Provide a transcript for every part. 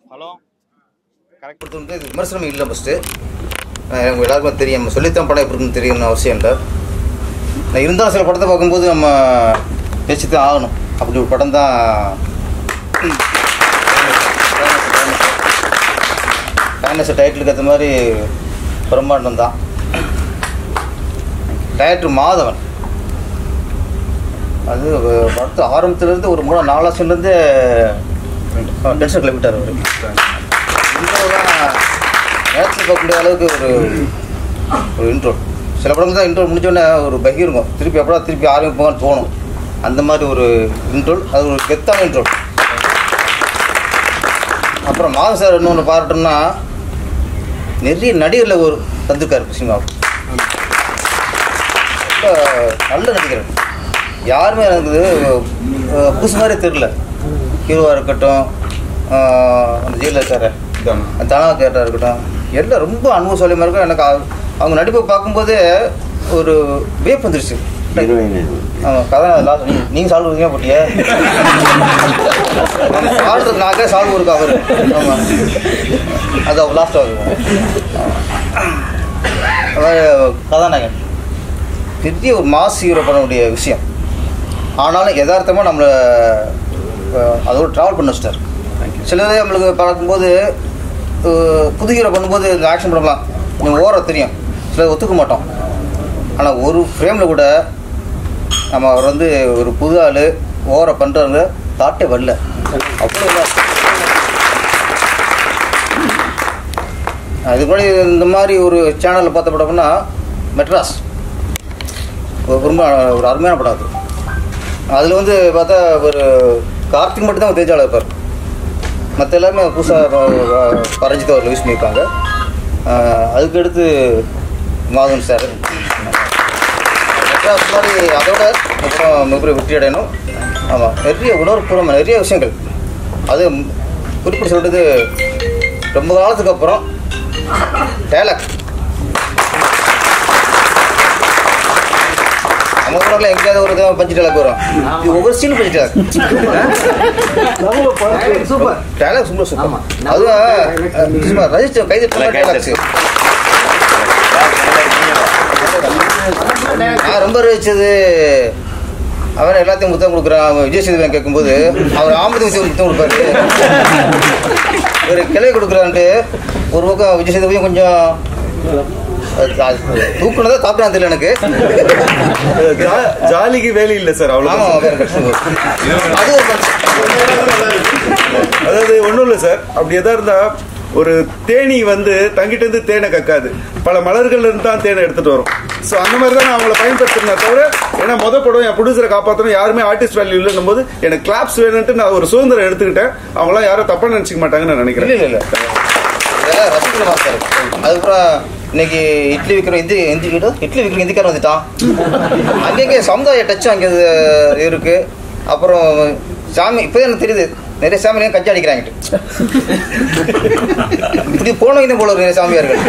Hello correct கொடுத்து வந்து இது விமர்சனம் இல்லை ஃபஸ்ட்டு எனக்கு எல்லாருக்கும் தெரியும் நம்ம சொல்லித்தான் படம் எப்படி இருக்குன்னு தெரியணும்னு அவசியம் இல்லை நான் இருந்தாலும் சில படத்தை பார்க்கும்போது நம்ம பேசி தான் ஆகணும் அப்படி ஒரு படம் தான் ஃபேனஸ் டைட்டிலுக்கு ஏற்ற மாதிரி பிரம்மாண்டம் தான் டைரக்டர் மாதவன் அது படத்து ஆரம்பத்துலேருந்து ஒரு மூணு நாலு வருஷம்லேருந்து டென்ஷன் கிளம்பிட்டார் அவர் இன்ட்ரோலாம் நேரத்தில் பார்க்கக்கூடிய அளவுக்கு ஒரு ஒரு இன்ட்ரோ சில படம் தான் இன்ட்ரோ முடிஞ்சோடனே ஒரு பகி இருக்கும் திருப்பி எப்படா திருப்பி ஆரம்பிப்பாங்கன்னு தோணும் அந்த மாதிரி ஒரு இன்ட்ரோல் அது ஒரு கெத்தான இன்ட்ரோல் அப்புறம் மாதம் சார் இன்னொன்று பாராட்டோம்னா நிறைய நடிகரில் ஒரு தந்திருக்காரு சினிமாவுக்கு ரொம்ப நல்ல நடிகர் யாருமே எனக்கு இது, அஹ், புதுசு மாதிரி தெரியல ஹீரோவாக இருக்கட்டும் அஹ், அந்த ஜெயிலில் இருக்காரு தனா கேட்டாக இருக்கட்டும் எல்லாம் ரொம்ப அனுபவசாலியமாக இருக்கும் எனக்கு அவ- அவங்க நடிப்பை பார்க்கும்போதே ஒரு வியப்பு வந்துருச்சு ஆமாம் கதை லாஸ்ட் நீங்கள் சால்வ் கொடுங்க போட்டியே சால்வ் நாக்கே சால்வ் இருக்கு அவர் ஆமாம் அது அவர் லாஸ்ட் ஆகும் அவர் கதாநாயகன் பெரிய ஒரு மாஸ் ஹீரோ பண்ணக்கூடிய விஷயம் ஆனாலும் யதார்த்தமாக நம்மளை அஹ், அதோட ட்ராவல் பண்ண வச்சிட்டார் சிலதே நம்மளுக்கு பார்க்கும்போது அஹ், புது ஹீரோ பண்ணும்போது இந்த ஆக்ஷன் பண்ணலாம் நீங்கள் ஓர தெரியும் சிலது ஒத்துக்க மாட்டோம் ஆனால் ஒரு ஃப்ரேமில் கூட நம்ம அவர் வந்து ஒரு புது ஆள் ஓர பண்ணுறவங்க தாட்டே வரல அவ்வளோ இதா இருக்கு. அதுக்கு முன்னாடி இந்த மாதிரி ஒரு சேனலில் பார்த்த படம்னா மெட்ராஸ் ஒரு ரொம்ப ஒரு அருமையான படம் அது அதில் வந்து பார்த்தா ஒரு கார்த்திக் மட்டும் தான் தேஜாவில் இருப்பார் மற்ற எல்லாருமே புதுசாக பரஞ்சித் அவர் யூஸ் பண்ணியிருப்பாங்க அஹ் அதுக்கு அடுத்து மாதவன் சார் மெட்ராஸ் மாதிரி அதோட அப்புறம் மிகப்பெரிய வெற்றி அடையணும் ஆமாம் நிறைய உணர்வுபூர்வமாக நிறைய விஷயங்கள் அது குறிப்பிட்டு சொல்கிறது ரொம்ப காலத்துக்கு அப்புறம் டேலக் நம்ம ஊரில் எங்கேயாவது ஒரு இதாக பஞ்சு டேலக் வரும் இது ஒவ்வொரு சீனும் punch dialogue super dialogue super super ஆமா. அதுவும் அஹ், சும்மா ரசிச்சு கைது டேலக்ஸ் நான் ரொம்ப ரசிச்சது அவன் எல்லாத்தையும் முத்தம் கொடுக்குறான் அவன் விஜய் சேதுபதி கேட்கும்போது அவர் ஆம்பது முத்தம் முத்தம் கொடுப்பாரு ஒரு கிளை கொடுக்குறான்ட்டு ஒரு பக்கம் விஜய் சேதுபதியும் கொஞ்சம் தூக்குனதா தாக்குறான் தெரியல எனக்கு ஜா- ஜாலிக்கு வேலை இல்ல சார் ஆமா அவ்வளவு அது ஒரு concept. அதாவது ஒண்ணும் இல்ல சார் அப்படி எதா இருந்தா ஒரு தேனி வந்து தங்கிட்ட இருந்து தேனை கக்காது பல மலர்கள்ல இருந்து தான் தேனை எடுத்துட்டு வரும் சோ அந்த மாதிரி தான் நான் அவங்கள பயன்படுத்தினேன் தவிர ஏன்னா முத படம் என் ப்ரொடியூசரை காப்பாற்றணும் யாருமே ஆர்டிஸ்ட் வேல்யூ இல்லைன்னும் போது எனக்கு கிளாப்ஸ் வேணும்ட்டு நான் ஒரு சுதந்திரம் எடுத்துக்கிட்டேன் அவங்களாம் யாரும் தப்பா நினைச்சுக்க மாட்டாங்கன்னு நான் இல்ல நினைக்கிறேன் இல்ல இல்ல இதெல்லாம் ரசிக்கிற மாஸ்டர் அதுக்கப்புறம் இன்னைக்கு இட்லி விற்கிற இந்தி இந்தி கிட்ட இட்லி விற்கிற இந்திக்காரன் வந்துட்டான் அங்கங்கே சமுதாய டச் அங்கே இருக்கு அப்புறம் சாமி இப்போ எனக்கு தெரியுது நிறைய சாமியும் கஞ்சி அடிக்கிறாங்க இப்படி போனவங்க தான் போல ஒரு நிறைய சாமியார்கள்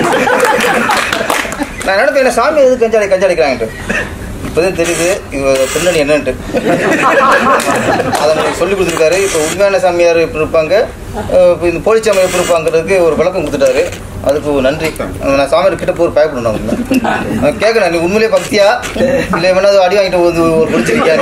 நான் நினைப்பேன் என்ன சாமி எதுக்கு கஞ்சி அடி கஞ்சி அடிக்கிறாங்கட்டு இப்போதான் தெரியுது இவ பின்னணி என்னன்ட்டு அதை எனக்கு சொல்லி கொடுத்துருக்காரு இப்போ உண்மையான சாமியார் எப்படி இருப்பாங்க அஹ் இப்ப இந்த போலி சாமியார் எப்படி இருப்பாங்கிறதுக்கு ஒரு விளக்கம் கொடுத்துட்டாரு அதுக்கு ஒரு நன்றி நான் சாமியார் கிட்ட போய் பயப்படணும் அவங்க நான் கேட்கணும் நீ உண்மையிலேயே பக்தியா இல்லை வேணா அடி வாங்கிட்டு வந்து ஒரு பிடிச்சிருக்கியா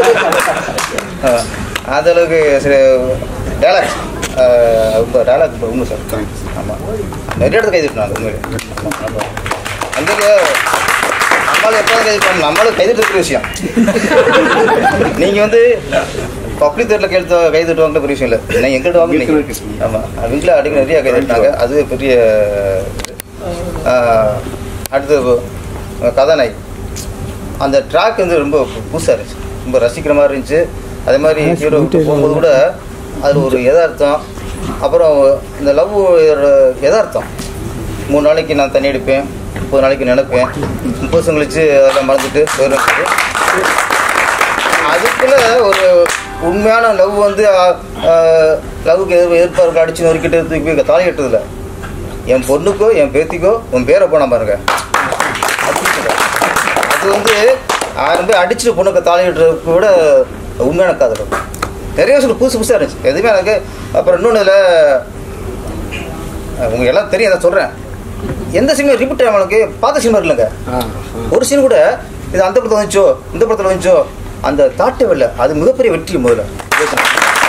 அந்த அளவுக்கு சில டேலாக் ரொம்ப டேலாக் உண்மை சார் ஆமாம் நிறைய இடத்துல கைதிட்டாங்க உண்மையிலே ஆமாம் அங்கே நம்மளால எப்போ கைது நம்மளும் கைதிட்டு இருக்கிற விஷயம் நீங்க வந்து பப்ளிக் தேர்ல கைது கைது வாங்கின பெரிய விஷயம் இல்லை நான் எங்கிட்ட வாங்க நீங்க ஆமா அவங்கள அடிக்க நிறைய கைதிட்டாங்க அது பெரிய இது. ஆஹ், அடுத்து அஹ், கதாநாயகி அந்த ட்ராக் வந்து ரொம்ப புதுசாக இருந்துச்சு ரொம்ப ரசிக்கிற மாதிரி இருந்துச்சு அதே மாதிரி ஹீரோ போகும்போது கூட அதில் ஒரு யதார்த்தம் அப்புறம் இந்த லவ் யதார்த்தம் மூணு நாளைக்கு நான் தண்ணி அடிப்பேன் முப்பது நாளைக்கு நினைப்பேன் முப்பது வருஷம் கழிச்சு அதெல்லாம் மறந்துட்டு போயிடும் அதுக்குள்ள ஒரு உண்மையான லவ் வந்து லவ்வுக்கு எதிர்ப்பு எதிர்ப்பார்கள் அடிச்சு நொறுக்கிட்டு தூக்கி போய் தாலி கட்டுறதில்ல என் பொண்ணுக்கோ என் பேத்திக்கோ உன் பேரை போன பாருங்க அப்படின்னு சொல்றாரு. அது வந்து ஆயிரம் பேர் அடிச்சுட்டு பொண்ணுக்கு தாலி கட்டுறதுக்கு விட உண்மையான காதல் நிறைய விஷயம் புதுசு புதுசாக இருந்துச்சு எதுவுமே எனக்கு அப்புறம் இன்னொன்று இதில் உங்க எல்லாம் தெரியும் அதை சொல்றேன் எந்த சினிமா ரிப்பீட் நம்மளுக்கு பார்த்த சினிமா இல்லைங்க ஒரு சீன் கூட இது அந்த படத்தில் வந்துச்சோ இந்த படத்தில் வந்துச்சோ அந்த தாட்டே வரல அது மிகப்பெரிய வெற்றி முதல்ல யோசனை.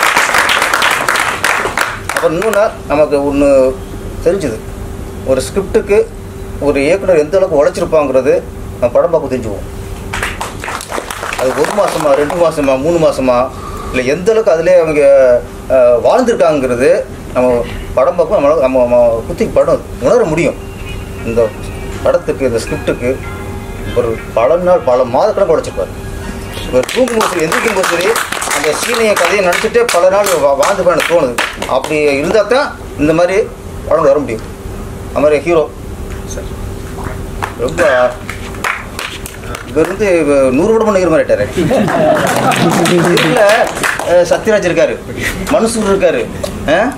அப்புறம் இன்னொன்று நமக்கு ஒன்று தெரிஞ்சுது ஒரு ஸ்கிரிப்டுக்கு ஒரு இயக்குனர் எந்த அளவுக்கு உழைச்சிருப்பாங்கிறது நம்ம படம் பார்க்க தெரிஞ்சுவோம் அது ஒரு மாசமா ரெண்டு மாசமா மூணு மாசமா இல்லை எந்த அளவுக்கு அதிலே அவங்க அஹ், வாழ்ந்திருக்காங்கிறது நம்ம படம் பார்க்கும் நம்மளால நம்ம நம்ம குத்தி படம் உணர முடியும் இந்த படத்துக்கு இந்த ஸ்கிரிப்டுக்கு ஒரு பல நாள் பல மாத கணக்கு உழைச்சிருப்பாரு ஒரு தூங்கும்போது சரி எந்திரிக்கும் போது சரி அந்த சீனைய கதையை நினச்சிட்டு பல நாள் வா- வாழ்ந்து போய் எனக்கு தோணுது அப்படி இருந்தால் தான் இந்த மாதிரி படம் வர முடியும் அது மாதிரி ஹீரோ ரொம்ப இவர் வந்து இவ- நூறு படம் பண்ணிக்கிற மாதிரி ஆயிட்டாரு இதுல அஹ், சத்யராஜ் இருக்காரு மனுசூர் இருக்காரு அஹ்,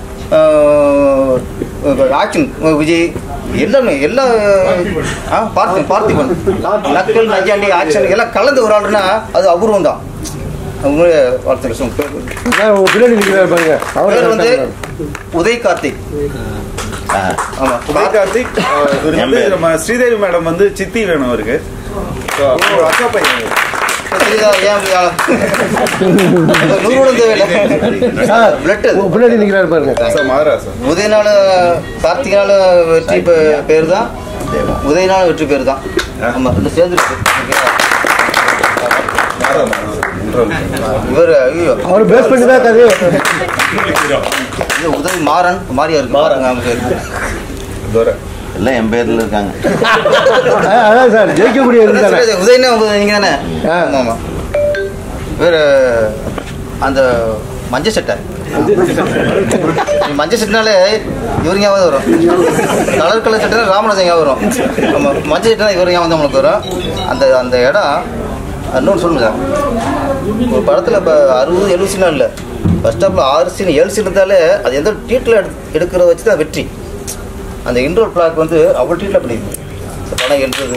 அஹ், ஆக்ஷன் விஜய் எல்லாமே எல்லா ஆ, பார்த்தி பார்த்திபன் நக்கல் நஜாண்டி ஆக்ஷன் எல்லாம் கலந்து ஒரு ஆளுனா அது அபூர்வம் தான் உங்களுடைய வாழ்த்துக்கள் சொல்லுங்க. பேர் உங்க பின்னாடி நிற்கிறாரு பாருங்க பேர் வந்து அவர் உதய் கார்த்திக் ஆமா உதய் கார்த்திக் அஹ், இவர் வந்து நம்ம ஸ்ரீதேவி மேடம் வந்து சித்தி வேணும் அவருக்கு So, அவங்க அக்கா பையன் தெரியுதா? ஏன் அப்படி ஆ- நூறு கூட தேவையில்லை சார் பிளட் உங்க பின்னாடி நிற்கிறாரு பாருங்க சார் மகாராஜ் சார் உதயநாள் கார்த்திகனால வெற்றி பே- பேர் தான் உதயநாள் வெற்றி பேர் தான் ஆமா ரெண்டு சேர்ந்துருக்கு இவர் ஐயோ அவர் பேஸ் பண்ணி தான் கதையே இது உதவி மாறன் மாரியா இருக்கு மாறன் ஆமா பேர் துரை எல்லாம் என் பேர்ல இருக்காங்க அதான் அதான் சார் ஜெயிக்கக்கூடிய இருந்தானே சரி, உதயனா உங்க- நீங்க தானே ஆ. ஆமா ஆமா வேற அந்த மஞ்சள் சட்டை மஞ்சள் சட்டைனாலே இவர் ஞாபகம் வரும் கலர் கலர் சட்டை ராமராஜன் ஞாபகம் வரும் ஆமா மஞ்சள் சட்டை இவர் ஞாபகம் தான் நம்மளுக்கு வரும் அந்த அந்த இடம் இன்னொன்று சொல்லுங்க சார் ஒரு படத்தில் இப்போ அறுபது எழுபது சீனா இல்லை ஃபர்ஸ்ட் ஸ்டாப்பில் ஆறு சீன் ஏழு சீன் இருந்தாலே அது எந்த டீட்டில் எடுக்கிறத வச்சு தான் வெற்றி அந்த இன்ட்ரோல் பிளாக் வந்து அவ்வளோ டீட்டில் பண்ணியிருக்கு இந்த படம் எழுதுறது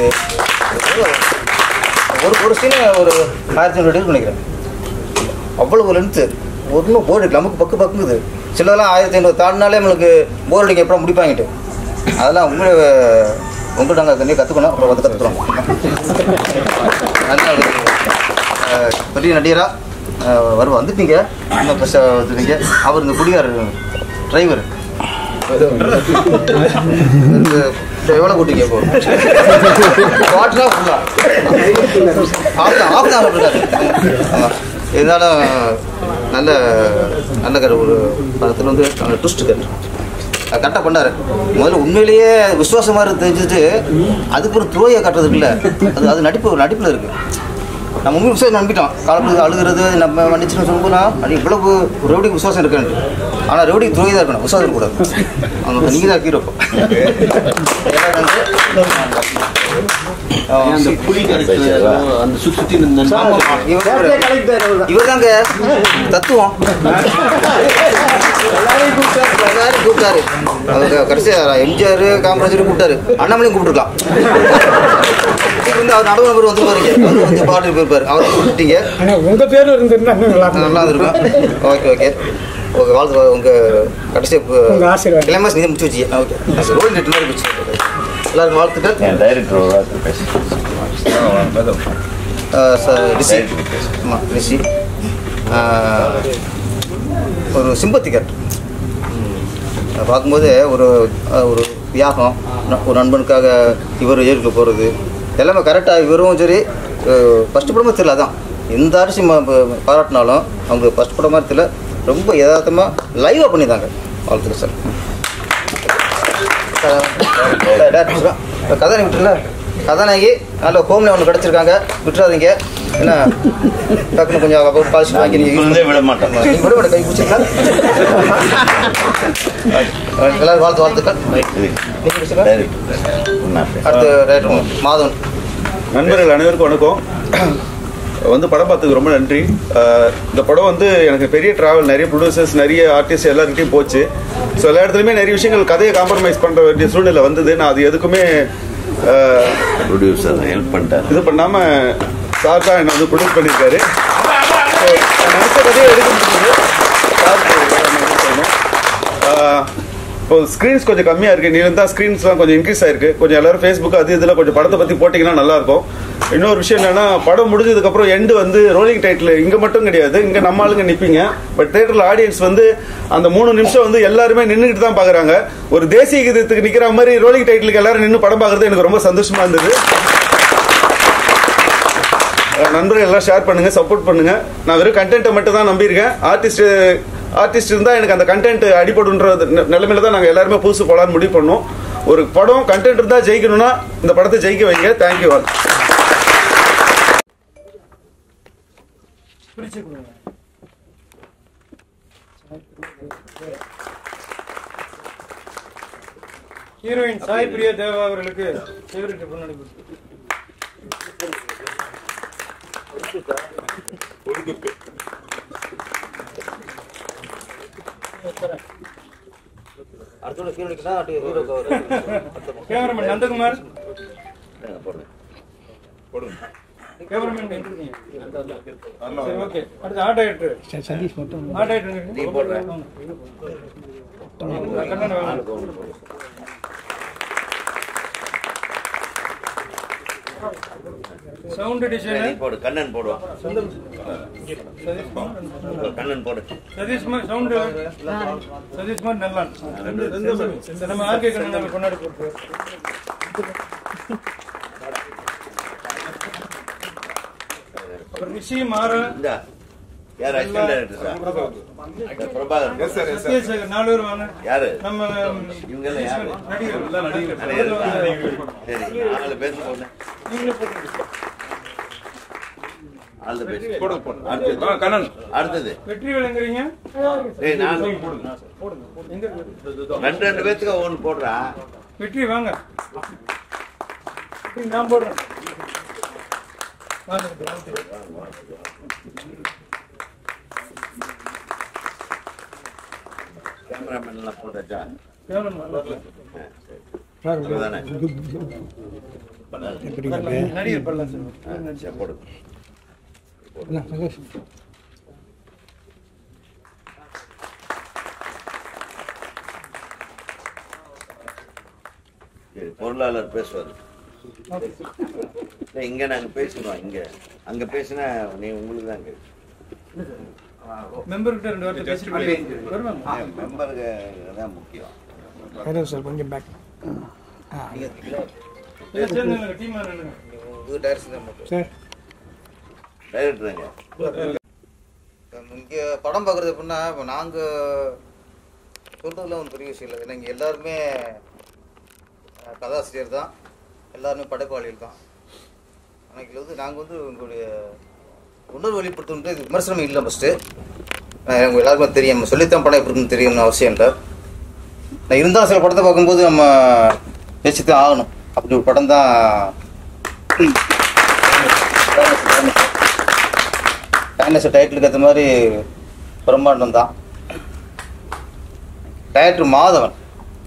ஒரு ஒரு சீனை ஒரு ஆயிரத்தி ஐநூறு எடுத்து நினைக்கிறேன் அவ்வளவு லென்த்து ஒன்றும் போர் அடிக்கல நமக்கு பக்கு பக்குங்குது சிலதெல்லாம் ஆயிரத்தி ஐநூறு தாண்டினாலே நம்மளுக்கு போர் அடிக்க எப்போ முடிப்பாங்கிட்டு அதெல்லாம் உங்களை உங்கள்கிட்ட நாங்கள் தண்ணியை கற்றுக்கணும் அப்புறம் வந்து கற்றுக்குறோம் நல்ல ஒரு, அஹ், பெரிய நடிகராக வர வந்துட்டீங்க இன்னும் பெருசாக வந்துட்டீங்க அவர் இந்த குடிகார் டிரைவர் எவ்வளோ கூட்டிங்க இப்போ வாட்டரா ஃபுல்லா ஆஃப் தான் ஆஃப் தான் இருக்காரு ஆமாம் இருந்தாலும் நல்ல நல்ல கரு ஒரு படத்தில் வந்து நல்ல ட்விஸ்ட் கரு கரெக்டாக பண்ணாரு முதல்ல உண்மையிலேயே விசுவாசமாக இருக்கு தெரிஞ்சுட்டு அதுக்கு ஒரு துரோயை காட்டுறதுக்குல்ல அது அது நடிப்பு நடிப்பில் இருக்கு நம்ம உண்மை விசுவாசம் நம்பிட்டோம் காலத்துக்கு அழுகிறது நம்ம மன்னிச்சுன்னு சொல்லும்போது அது இவ்வளவு ரவுடிக்கு விசுவாசம் இருக்குன்னு ஆனால் ரவுடிக்கு துரோகி தான் இருக்கணும் விசுவாசம் இருக்கக்கூடாது அவங்க நீங்கள் தான் ஹீரோ அந்த புலி கரைச்சல் அந்த சுத்தி சுத்தி நின்று இவர் தாங்க தத்துவம் எல்லாரையும் கூப்பிட்டாரு அவங்க கடைசியா எம்ஜிஆர் காமராஜர் கூப்பிட்டாரு அண்ணாமலையும் கூப்பிட்டுருக்கலாம் இவர் வந்து அவர் நடுவு நபர் வந்து பாருங்க வந்து வந்து பாட்டு போயிருப்பாரு அவரை கூப்பிட்டீங்க ஆனா உங்க பேர் இருந்திருந்தா இன்னும் நல்லா இருக்கும் நல்லா இருக்கும் ஓகே ஓகே ஓகே வாழ்த்து உங்க கடைசி உங்க ஆசீர்வாதம். கிளைமாஸ் நீங்க முடிச்சு வச்சிங்க ஓகே ரோல் நெட் மாதிரி போச்சு எல்லாருக்கும் வாழ்த்துக்கள் என் டைரக்டர் ஒரு வார்த்தை பேச ஆஹ் ச- ரிஷி ஆமாம் ரிஷி ஆஹ் ஒரு சிம்பத்தி கேரக்டர் பார்க்கும்போது ஒரு ஆஹ் ஒரு தியாகம் ந- ஒரு நண்பனுக்காக இவர் ஏற்க போகிறது எல்லாமே கரெக்டாக இவரும் சரி ஃபஸ்ட்டு படமும் தெரியல அதான் எந்த அரிசி பாராட்டினாலும் அவங்க ஃபஸ்ட் படம் மாதிரி தெரியல ரொம்ப யதார்த்தமாக லைவாக பண்ணியிருந்தாங்க வாழ்த்துக்கள் சார் டேரக்டர் தான். இப்ப கதாநாயகி விட்டுல கதாநாயகி நல்ல ஹோம்ல ஒன்று கிடச்சிருக்காங்க விட்டுறாதீங்க என்ன டக்குனு கொஞ்சம் அப்புறம் பாலிசி வாங்கி நீங்கள் யூஸ் இருந்தே விட மாட்டேன் நீங்க விட விட கை பிடிச்சிங்களா எல்லாரும் வாழ்த்து வாழ்த்துக்கள் நீங்க பிடிச்சிங்களா டைரக்டர் அடுத்து ரைட்டர் மாதவன் நண்பர்கள் அனைவருக்கும் வணக்கம் வந்து படம் பார்த்ததுக்கு ரொம்ப நன்றி அஹ் இந்த படம் வந்து எனக்கு பெரிய டிராவல் நிறைய ப்ரொடியூசர்ஸ் நிறைய ஆர்டிஸ்ட் எல்லாருக்கிட்டையும் போச்சு ஸோ எல்லா இடத்துலையுமே நிறைய விஷயங்கள் கதையை காம்ப்ரமைஸ் பண்ணுற வேண்டிய சூழ்நிலை வந்தது நான் அது எதுக்குமே அஹ், ப்ரொடியூசர் ஹெல்ப் பண்ணிட்டார் இது பண்ணாமல் சார் தான் என்னை வந்து ப்ரொடியூஸ் பண்ணியிருக்காரு ஸோ நான் நினச்ச கதையை எடுக்க முடியுது சாருக்கு எல்லாமே சொல்லணும். அஹ், இப்போ ஸ்க்ரீன்ஸ் கொஞ்சம் கம்மியா இருக்கு நீ தான் ஸ்க்ரீன்ஸ்லாம் கொஞ்சம் இன்க்ரீஸ் ஆயிருக்கு கொஞ்சம் எல்லாரும் ஃபேஸ்புக் அது இதுல கொஞ்சம் படத்தை பத்தி போட்டீங்கன்னா நல்லா இருக்கும் இன்னொரு விஷயம் என்னன்னா படம் முடிஞ்சதுக்கு அப்புறம் எண்டு வந்து ரோலிங் டைட்டில் இங்க மட்டும் கிடையாது இங்க நம்ம ஆளுங்க நிப்பீங்க பட் தியேட்டர்ல ஆடியன்ஸ் வந்து அந்த மூணு நிமிஷம் வந்து எல்லாருமே நின்றுட்டு தான் பாக்குறாங்க ஒரு தேசிய கீதத்துக்கு நிக்கிற மாதிரி ரோலிங் டைட்டிலுக்கு எல்லாரும் நின்று படம் பார்க்கறது எனக்கு ரொம்ப சந்தோஷமா இருந்தது அஹ் நண்பர்கள் எல்லாம் ஷேர் பண்ணுங்க சப்போர்ட் பண்ணுங்க நான் வெறும் கண்டென்ட்டை மட்டும் தான் நம்பியிருக்கேன் ஆர்டிஸ்ட் ஆர்டிஸ்ட் இருந்தா எனக்கு அந்த கண்டென்ட் அடிபடுன்ற நி- நிலைமையில தான் நாங்க எல்லாருமே புதுசு போலான்னு முடிவு பண்ணோம் ஒரு படம் கண்டென்ட் இருந்தா ஜெயிக்கணும்னா இந்த படத்தை ஜெயிக்க வைங்க thank you all heroine Sai Priya Deva அவர்களுக்கு ஃபேவரட் பொண்ணு அடுத்த ஹீரோனுக்கு தான் ஹீரோக்கு அவர் கேமராமேன் நந்தகுமார் கேமராமேன் எங்க இருக்கீங்க? சரி ஓகே அடுத்து ஆர்ட் டைரக்டர் சதீஷ் மட்டும் ஆர்ட் டைரக்டர் நீ போடுற கண்ணன் வாங்க சவுண்ட் நீ டிசைனர் போடு கண்ணன் போடுவான் கண்ணன் போடு சதீஷ்குமார் சவுண்ட் சதீஷ்குமார் நல்லான் நம்ம ஆர்கே கண்ணன் கொண்டாடி போட்டு அப்புறம் ரிஷி மாறா இந்த யார் அசிஸ்டன்ட் டைரக்டர் பிரபாகர் சத்யசேகர் நாலு பேர் வாங்க யாரு நம்ம இவங்க எல்லாம் யாரு நடிகர் நடிகர். சரி நாலு பேர் போடு நீங்களே போட்டுருங்க ஆல் தி பெஸ்ட் அடுத்தது அடுத்தது வெற்றி விளங்குறீங்க ஏய் நான் எங்க ரெண்டு ரெண்டு பேத்துக்கு ஒன்று போடுறா வெற்றி வாங்க வெற்றி, நான் போடுறேன் வாங்க வெற்றி, வாங்க. கேமராமேன் எல்லாம் போட்டாச்சா கேமரா வரல. அவ்வளவுதானே நடிகர் பல்லா சார் ஆ, சரி, போடு சரி, பொருளாளர் பேசுவார் இல்ல, இங்க நாங்க பேசுறோம் இங்க அங்க பேசினா நீ உங்களுக்கு தான் கேட்கும் மெம்பர் கிட்ட ரெண்டு வார்த்தை பேசிட்டு வருவாங்க மெம்பருக்கு தான் முக்கியம் இதை சேர்ந்து டீம் நின்னுங்க இது டைரக்ஷன் தான் மட்டும் டைரக்டருங்க இங்கே படம் பார்க்குறது எப்படின்னா இப்போ நாங்கள் சொல்கிறதுலாம் ஒரு பெரிய விஷயம் இல்லை ஏன்னா இங்கே எல்லாருமே அஹ், கதாசிரியர் தான் எல்லாருமே படைப்பாளிகள் தான் ஆனால் இதில் வந்து நாங்கள் வந்து உங்களுடைய உணர்வு வெளிப்படுத்தணுன்ட்டு இது விமர்சனம் இல்லை ஃபஸ்ட்டு உங்கள் எல்லாருக்குமே தெரியும் நம்ம சொல்லித்தான் படம் எப்படி இருக்குன்னு தெரியணும்னு அவசியம் இல்லை நான் இருந்தாலும் சில படத்தை பார்க்கும்போது நம்ம பேசித்தான் ஆகணும் அப்படி ஒரு படம் தான் டைனஸ் டைட்டிலுக்கு ஏற்ற மாதிரி பிரம்மாண்டம் தான் டைரக்டர் மாதவன்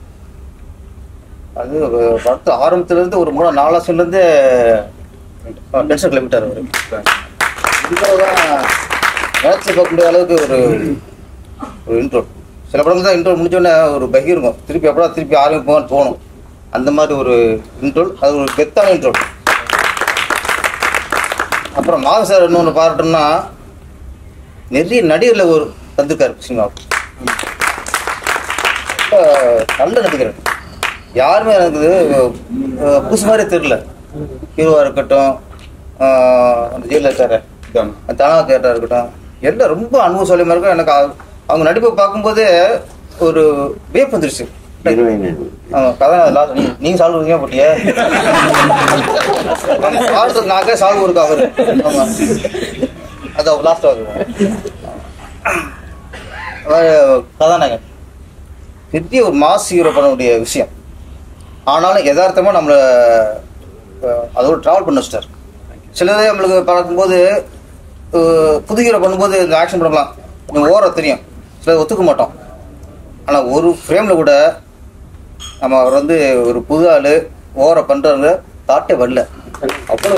அது படத்து ஆரம்பத்துலேருந்து ஒரு மூணு நாலு வருஷம்லேருந்து டென்ஷன் கிளம்பிட்டார் அவர் இவ்வளோதான் நினச்சி பார்க்க முடியாத அளவுக்கு ஒரு ஒரு இன்ட்ரோ சில படங்கள் தான் இன்ட்ரோ முடிஞ்சோடனே ஒரு பகி இருக்கும் திருப்பி எப்படா திருப்பி ஆரம்பிப்போம்னு தோணும் அந்த மாதிரி ஒரு இன்ட்ரோல் அது ஒரு பெத்தான இன்ட்ரோல் அப்புறம் மாத சார் இன்னொன்று பாராட்டோம்னா நிறைய நடிகரில் ஒரு வந்திருக்காரு சினிமாவுக்கு ரொம்ப நல்ல நடிகர் யாருமே எனக்கு அஹ், புதுசு மாதிரி தெரியல ஹீரோவாக இருக்கட்டும் அஹ், அந்த ஜெயலலிதா தனா கேட்டா இருக்கட்டும் எல்லாம் ரொம்ப அனுபவசாலியமாக இருக்கும் எனக்கு அவ- அவங்க நடிப்பை பார்க்கும்போதே ஒரு வியப்பு வந்துருச்சு ஹீரோயின் ஆமா, கதை last நீ நீங்க சால்வ் இருக்கீங்க போட்டியே சால்வ் நாக்கே சால்வ் இருக்கு அவரு ஆமா அது லாஸ்ட் வருவோம் கதாநாயகன் பெரிய ஒரு மாஸ் ஹீரோ பண்ணக்கூடிய விஷயம் ஆனாலும் யதார்த்தமா நம்மளை அஹ், அதோட டிராவல் பண்ண வச்சிட்டார் சிலதே நம்மளுக்கு பார்க்கும்போது அஹ், புது ஹீரோ பண்ணும்போது இந்த ஆக்ஷன் பண்ணலாம் நீங்கள் ஓர தெரியும் சிலது ஒத்துக்க மாட்டோம் ஆனால் ஒரு ஃப்ரேமில் கூட நம்ம அவர் வந்து ஒரு புது ஆள் ஓவரை பண்ணுறவங்க தாட்டே வரல அவ்வளோ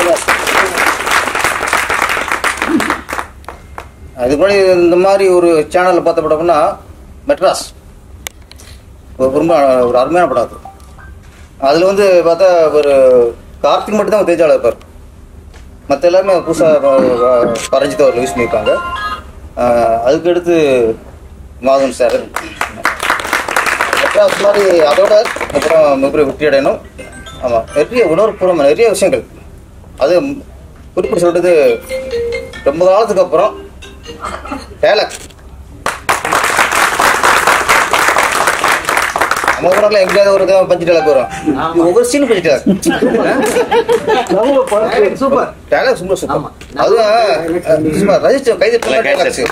அதுக்கு முன்னாடி இந்த மாதிரி ஒரு சேனலில் பார்த்த படம்னா மெட்ராஸ் ஒரு ரொம்ப ஒரு அருமையான படம் அது அதில் வந்து பார்த்தா ஒரு கார்த்திக் மட்டும் தான் தேஜாவில் இருப்பார் மற்ற எல்லாருமே புதுசாக பரஞ்சித் அவர் யூஸ் பண்ணியிருக்காங்க ஆஹ் அதுக்கு அடுத்து மாதவன் சார் அப்புறம் அது மாதிரி அதோட அப்புறம் மிகப்பெரிய வெற்றி அடையணும் ஆமாம் நிறைய உணர்வுபூர்வமாக நிறைய விஷயங்கள் அது குறிப்பிட்டு சொல்றது ரொம்ப காலத்துக்கு அப்புறம் டேலக் நம்ம ஊரில் எங்கேயாவது ஒரு பஞ்சு டேலக் வரும் இது ஒவ்வொரு scene punch dialogue super dialogue super super அதுவும் சும்மா ரசிச்சு கைது டேலக்ஸ்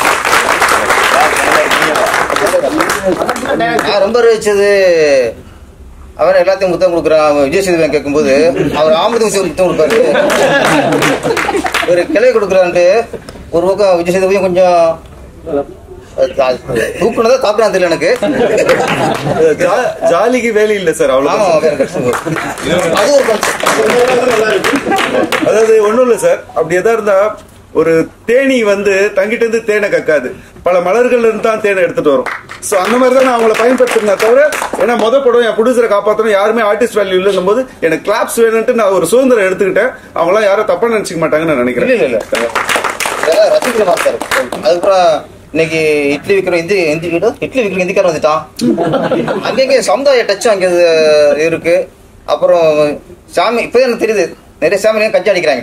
நான் ரொம்ப ரசிச்சது அவன் எல்லாத்தையும் முத்தம் கொடுக்குறான் அவன் விஜய் சேதுபதி கேட்கும்போது அவர் ஆமது முத்தம் கொடுப்பாரு ஒரு கிளை கொடுக்குறான்ட்டு ஒரு பக்கம் விஜய் சேதுபதியும் கொஞ்சம் தூக்குனதா தாக்குறான் தெரியல எனக்கு ஜா- ஜாலிக்கு வேலை இல்லை சார் ஆமா அவ்வளவு அது ஒரு concept. அதாவது ஒண்ணும் இல்ல சார் அப்படி எதா இருந்தா ஒரு தேனி வந்து தங்கிட்டு இருந்து தேனை கக்காது பல மலர்கள் இருந்து தான் தேனை எடுத்துட்டு வரும் சோ அந்த மாதிரி தான் நான் அவங்கள பயன்படுத்தினேன் தவிர ஏன்னா முத படம் என் ப்ரொடியூசரை காப்பாற்றணும் யாருமே ஆர்டிஸ்ட் வேல்யூ இல்லைன்னும் போது எனக்கு கிளாப்ஸ் வேணும்ட்டு நான் ஒரு சுதந்திரம் எடுத்துக்கிட்டேன் அவங்களாம் யாரும் தப்பா நினைச்சுக்க மாட்டாங்கன்னு நான் இல்ல நினைக்கிறேன் இல்ல இல்ல இதெல்லாம் ரசிக்கிற மாஸ்டர் அதுக்கப்புறம் இன்னைக்கு இட்லி விற்கிற இந்தி இந்தி வீடு இட்லி விற்கிற இந்திக்காரன் வந்துட்டான் அங்கங்க சமுதாய டச் அங்க இருக்கு அப்புறம் சாமி இப்பதான் எனக்கு தெரியுது நிறைய சாமி கஞ்சி அடிக்கிறாங்க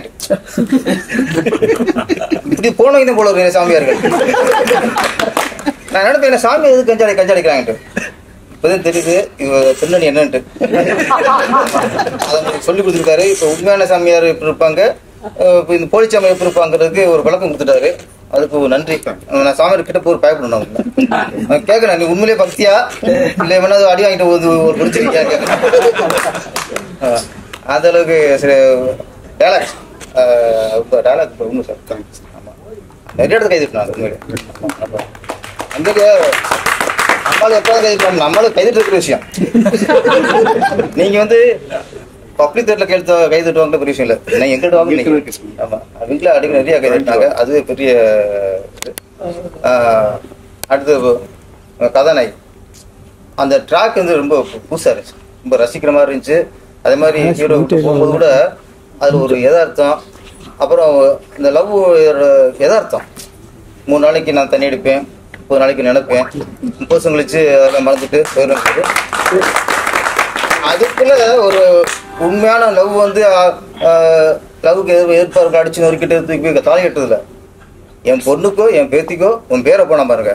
இப்படி போனவங்க தான் போல ஒரு நிறைய சாமியார்கள் நான் நினைப்பேன் என்ன சாமி எதுக்கு கஞ்சி அடி கஞ்சி அடிக்கிறாங்கட்டு இப்பதான் தெரியுது இவ பின்னணி என்னன்ட்டு அதை எனக்கு சொல்லி கொடுத்துருக்காரு இப்ப உண்மையான சாமியார் எப்படி இருப்பாங்க அஹ் இப்ப இந்த போலி சாமியார் எப்படி இருப்பாங்கிறதுக்கு ஒரு விளக்கம் கொடுத்துட்டாரு அதுக்கு ஒரு நன்றி நான் சாமியார் கிட்ட போய் பயப்படணும் அவங்க. நான் கேட்கறேன் நீ உண்மையிலேயே பக்தியா இல்ல வேணா அடி வாங்கிட்டு வந்து ஒரு பிடிச்சிருக்கியா கேட்கறேன் அந்த அளவுக்கு சில டேலாக் டேலாக் உண்மை சார் ஆமா நிறைய இடத்துல கை தட்டினாங்க உண்மையிலே ஆமா, ஆமா. அந்த நம்மளால எப்போது கை தட்டணும் நம்மளும் கை தட்டுற விஷயம் நீங்க வந்து பப்ளிக் தேட்டர்ல கை தட்டு- கை தட்டுவாங்க பெரிய விஷயம் இல்ல நான் எங்கிட்ட வாங்க நீங்க ஆமா வீட்டுல அடிக்க நிறைய கை தட்டினாங்க அது பெரிய இது. ஆஹ், அடுத்து அஹ், கதாநாயகி அந்த ட்ராக் வந்து ரொம்ப புதுசா இருந்துச்சு ரொம்ப ரசிக்கிற மாதிரி இருந்துச்சு அதே மாதிரி ஹீரோ போகும்போது கூட அதுல ஒரு யதார்த்தம் அப்புறம் இந்த லவ் யதார்த்தம் மூணு நாளைக்கு நான் தண்ணி அடிப்பேன் முப்பது நாளைக்கு நினைப்பேன் முப்பது வருஷம் கழிச்சு அதெல்லாம் மறந்துட்டு போயிடும் அதுக்குள்ள ஒரு உண்மையான லவ் வந்து லவ்வுக்கு எதிர்ப்பு எதிர்ப்பார்கள் அடிச்சு நொறுக்கிட்டு தூக்கி போய் தாலி கட்டுறதுல என் பொண்ணுக்கோ என் பேத்திக்கோ உன் பேரை போன பாருங்க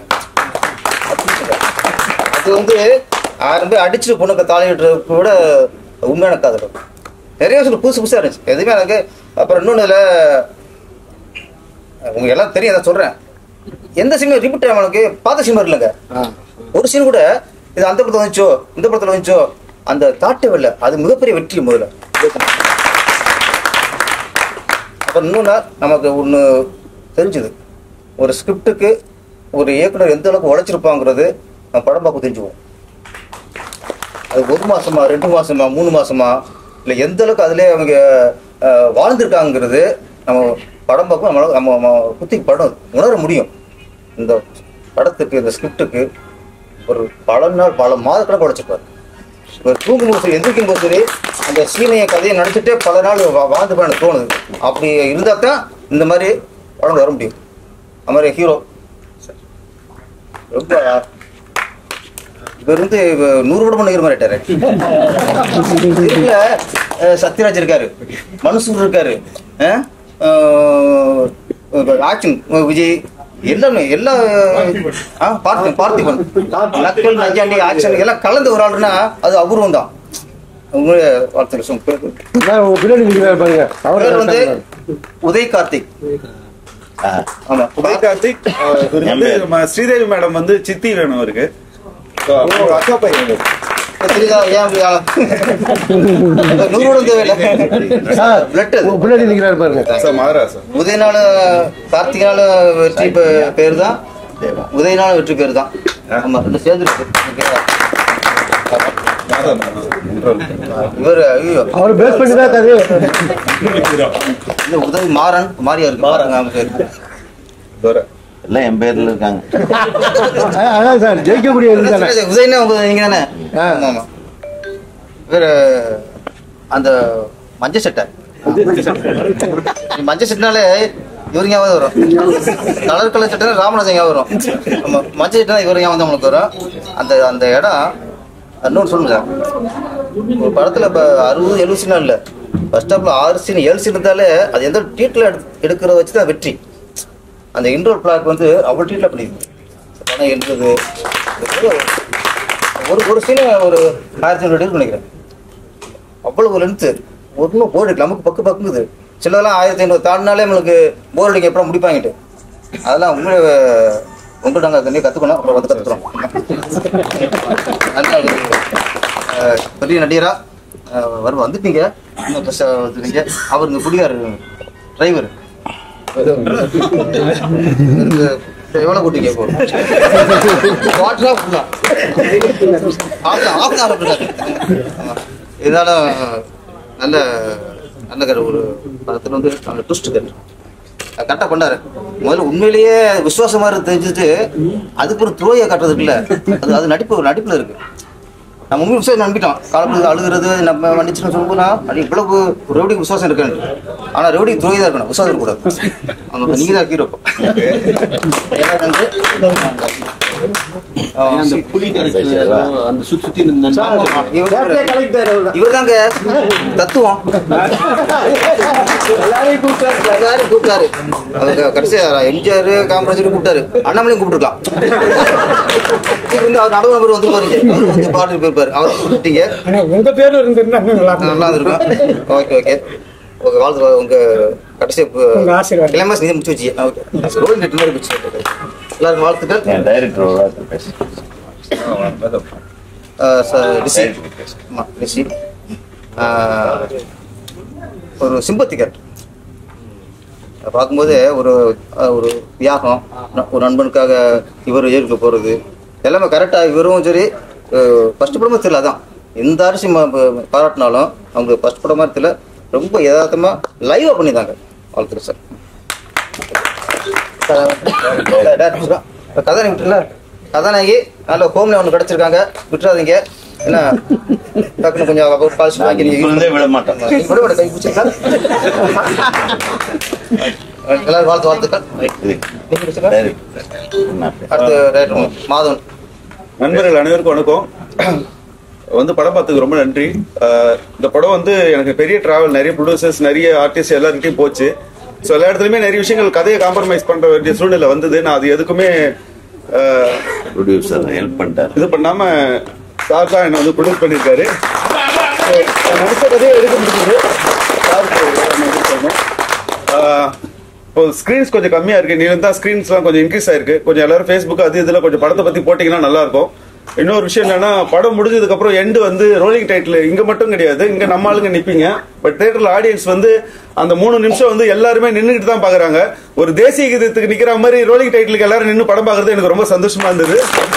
அது வந்து ஆயிரம் பேர் அடிச்சு பொண்ணுக்கு தாலி கட்டுறது கூட உண்மையான காதல் நிறைய விஷயம் புதுசு புதுசா இருந்துச்சு எதுவுமே எனக்கு அப்புறம் இன்னொன்னு இதுல உங்களுக்கு எல்லாம் தெரியும் அதை சொல்றேன் எந்த சினிமா ரிப்பீட் ஆகும் எனக்கு பார்த்த சினிமா இல்லைங்க ஒரு சீன் கூட இது அந்த படத்துல வந்துச்சோ இந்த படத்துல வந்துச்சோ அந்த தாட்டே வரல அது மிகப்பெரிய வெற்றி முதல்ல அப்புறம் இன்னொன்று நமக்கு ஒன்று தெரிஞ்சுது ஒரு ஸ்கிரிப்டுக்கு ஒரு இயக்குனர் எந்த அளவுக்கு உழைச்சிருப்பாங்கிறது நம்ம படம் பார்க்க தெரிஞ்சுவோம் அது ஒரு மாசமா ரெண்டு மாசமா மூணு மாசமா இல்லை எந்த அளவுக்கு அதிலே அவங்க அஹ், வாழ்ந்திருக்காங்கிறது நம்ம படம் பார்க்கும் நம்மளால நம்ம நம்ம குத்தி படம் உணர முடியும் இந்த படத்துக்கு இந்த ஸ்கிரிப்டுக்கு ஒரு பல நாள் பல மாதக்கணக்கு உழைச்சிருப்பாரு ஒரு தூங்கும் போது சரி, எந்திரிக்கும் போது சரி அந்த சீனைய கதையை நடிச்சுட்டே பல நாள் வா- வாழ்ந்து போய் எனக்கு தோணுது அப்படி இருந்தா தான் இந்த மாதிரி படம் வர முடியும் அது மாதிரி ஹீரோ ரொம்ப இவர் வந்து இவ- நூறு படம் பண்ணிக்கிற மாதிரி ஆயிட்டாரு இதுல அஹ், சத்யராஜ் இருக்காரு மனுசூர் இருக்காரு அஹ், அஹ், ஆக்ஷன் விஜய் எல்லாமே எல்லா ஆ, பார்த்திபன் பார்த்திபன் நக்கல் நஞ்சாண்டி ஆக்ஷன் எல்லாம் கலந்து ஒரு ஆளுனா அது அபூர்வம் தான் உங்களுடைய வார்த்தையில சொல்லுங்க. பேர் நான் உங்க பின்னாடி நிற்கிறாரு பாருங்க அவர் பேர் வந்து உதய் கார்த்திக் ஆமா உதய் கார்த்திக் அஹ், இவர் வந்து ம- ஸ்ரீதேவி மேடம் வந்து சித்தி வேணும் அவருக்கு So, அவங்க அக்கா பையன் இவரு. தெரியுதா ஏன் அப்படி ஆள- நூறு தேவையில்லை சார் பிளட் உங்க பின்னாடி நிற்கிறாரு பாருங்க சார் மகாராஜ் சார் உதயநாள் கார்த்திகனால வெற்றி பெ- பேர் தான் உதயநாள் வெற்றி பேர் தான் ஆமா ரெண்டு சேர்ந்து இருக்கு. ஓகேவா? இவர் ஐயோ அவர் பேஸ் பண்ணி தான் கதையே இந்த உதவி மாறன் மாரியா இருக்கு பாருங்க, ஆமா, சரி. தோர எல்லாம் என் பேர்ல இருக்காங்க அ- அதான் சார் ஜெயிக்கக்கூடியது தானே உதயனே உங்க நீங்க தானே ஆ. ஆமா ஆமா இவர் அந்த மஞ்சள் சட்டை மஞ்சள் சட்டைனாலே இவர் ஞாபகம் வரும் கலர் கலர் சட்டை ராமராஜன் ஞாபகம் வரும் ஆமா மஞ்சள் சட்டை இவர் ஞாபகம் தான் உங்களுக்கு வரும் அந்த அந்த இடம் இன்னொன்று சொல்லுங்க ஒரு படத்துல இப்போ அறுபது எழுபது சீனா இல்லை ஃபர்ஸ்ட் ஸ்டாப்ல ஆறு சீன் ஏழு சீன் இருந்தாலே அது எந்த டீட்டில் எடுக்கிறத வச்சு தான் வெற்றி அந்த இன்டோர் பிளாக் வந்து அவ்வளோ டீட்டில் பண்ணிருக்கு படம் எழுதுறது ஒரு ஒரு சீனை ஒரு ஆயிரத்தி ஐநூறு எடுத்து நினைக்கிறேன் அவ்வளவு லென்த்து ஒன்றும் போர் அடிக்கல நமக்கு பக்கு பக்குங்குது சிலதெல்லாம் ஆயிரத்தி ஐநூறு தாண்டினாலே நம்மளுக்கு போர் அடிக்க எப்பறம் முடிப்பாங்கிட்டு அதெல்லாம் உண்மையிலே உங்கள்கிட்ட நாங்கள் தண்ணியை கற்றுக்கணும் அப்புறம் வந்து கற்றுக்குறோம் நல்ல ஒரு அஹ், பெரிய நடிகரா அஹ், வர வந்துட்டீங்க இன்னும் பெருசா வந்துட்டீங்க அவர் இங்கே குடிகார் டிரைவர் எவ்வளோ கூட்டிங்க இப்போ வாட்டரா ஃபுல்லா ஆஃப் ஆஃப் தான் இருக்காரு ஆமா. இருந்தாலும் நல்ல நல்ல கரு ஒரு படத்துல வந்து நல்ல ட்விஸ்ட் கரு கரெக்டாக பண்ணாரு முதல்ல உண்மையிலேயே விசுவாசமா இருக்கு தெரிஞ்சுட்டு அதுக்கு ஒரு துரோயை காட்டுறது இருக்குல்ல அது அது நடிப்பு ஒரு நடிப்புல இருக்கு நம்ம உண்மை விசுவாசம் நம்பிட்டோம் காலத்துல அழுகிறது நம்ம மன்னிச்சுன்னு சொல்லும்போது அது இவ்வளவு ரெவடிக்கு விசுவாசம் இருக்குன்னு ஆனா ரெவடிக்கு துரோகி தான் இருக்கணும் விசுவாசம் இருக்கக்கூடாது அவங்க நீங்க தான் ஹீரோ அந்த புலி அந்த சுத்தி சுத்தி இவர் தாங்க தத்துவம் எல்லாரையும் கூப்பிட்டாரு அவங்க கடைசியா எம்ஜிஆர் காமராஜர் கூப்பிட்டாரு அண்ணாமலையும் கூப்பிட்டுருக்கலாம் இவர் வந்து அவர் நடுவு நபர் வந்து பாருங்க அவர் வந்து பாட்டு போயிருப்பாரு அவர் கூப்பிட்டீங்க ஆனா உங்க பேர்ல இருந்திருந்தா இன்னும் நல்லா இருக்கும் நல்லா இருக்கும் ஓகே ஓகே உங்க வாழ்த்து உங்க கடைசி உங்க ஆசீர்வாதம். கிளைமாஸ் நீங்க முடிச்சு வச்சு ஓகே ரோல் நெட் மாதிரி போச்சு எல்லாருக்கும் வாழ்த்துக்கள் என் டைரக்டர் பேச ஆஹ் சார் ரிஷி ஆமா ரிஷி ஆஹ் ஒரு சிம்பத்திகர் பார்க்கும்போது ஒரு ஆஹ் ஒரு தியாகம் ந- ஒரு நண்பனுக்காக இவர் ஏற்க போகிறது எல்லாமே கரெக்டாக இவரும் சரி ஃபர்ஸ்ட் படமா தெரியல அதான் எந்த அரிசி பாராட்டினாலும் அவங்க ஃபர்ஸ்ட் படம் மாதிரி தெரியல ரொம்ப யதார்த்தமாக லைவாக பண்ணியிருந்தாங்க வாழ்த்துக்கள் சார் கதாநாயகி விட்டுல கதாநாயகி நல்ல ஹோம்ல ஒன்று கிடைச்சிருக்காங்க விட்டுறாதீங்க என்ன டக்குனு கொஞ்சம் பாலிசி வாங்கி நீங்க use இப்ப இருந்தே விட மாட்டேன். ஆமா, நீங்க விட விட கை பிடிச்சிருக்கா எல்லாரும் வாழ்த்து வாழ்த்துக்கள் நீங்க பிடிச்சிருக்கா? அடுத்து ரைட்டர் மாதவன் நண்பர்கள் அனைவருக்கும் வணக்கம் வந்து படம் பார்த்ததுக்கு ரொம்ப நன்றி அஹ் இந்த படம் வந்து எனக்கு பெரிய டிராவல் நிறைய ப்ரொடியூசர்ஸ் நிறைய ஆர்டிஸ்ட் எல்லாருக்கிட்டையும் போச்சு ஸோ எல்லா இடத்துலையுமே நிறைய விஷயங்கள் கதையை காம்ப்ரமைஸ் பண்ற வேண்டிய சூழ்நிலை வந்தது நான் அது எதுக்குமே அஹ், ப்ரொடியூசர் ஹெல்ப் பண்ணிட்டாரு இது பண்ணாம சார் தான் என்னை வந்து ப்ரொடியூஸ் பண்ணியிருக்காரு So, நான் நடிச்ச கதையை எடுக்க முடிஞ்சது சாருக்கு எல்லாமே இது பண்ணணும். ஆஹ், இப்போ ஸ்க்ரீன்ஸ் கொஞ்சம் கம்மியா இருக்கு நீ தான் ஸ்க்ரீன்ஸ்லாம் கொஞ்சம் இன்க்ரீஸ் ஆயிருக்கு கொஞ்சம் எல்லாரும் ஃபேஸ்புக் அது இதுல கொஞ்சம் படத்தை பத்தி போட்டீங்கன்னா நல்லா இருக்கும் இன்னொரு விஷயம் என்னன்னா படம் முடிஞ்சதுக்கு அப்புறம் எண்டு வந்து ரோலிங் டைட்டில் இங்க மட்டும் கிடையாது இங்க நம்ம ஆளுங்க நிப்பீங்க பட் தியேட்டர்ல ஆடியன்ஸ் வந்து அந்த மூணு நிமிஷம் வந்து எல்லாருமே நின்றுட்டு தான் பாக்குறாங்க ஒரு தேசிய கீதத்துக்கு நிக்கிற மாதிரி ரோலிங் டைட்டிலுக்கு எல்லாரும் நின்று படம் பார்க்கறது எனக்கு ரொம்ப சந்தோஷமா இருந்தது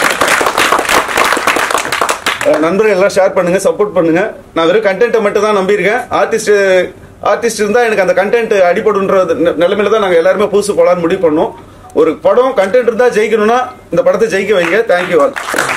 அஹ் நண்பர்கள் எல்லாம் ஷேர் பண்ணுங்க சப்போர்ட் பண்ணுங்க நான் வெறும் கண்டென்ட்டை மட்டும் தான் நம்பியிருக்கேன் ஆர்டிஸ்ட் ஆர்டிஸ்ட் இருந்தா எனக்கு அந்த கண்டென்ட் அடிபடுன்ற நி- நிலைமையில தான் நாங்க எல்லாருமே புதுசு போலான்னு முடிவு பண்ணோம் ஒரு படம் கண்டென்ட் இருந்தா ஜெயிக்கணும்னா இந்த படத்தை ஜெயிக்க வைங்க தேங்க்யூ ஆல்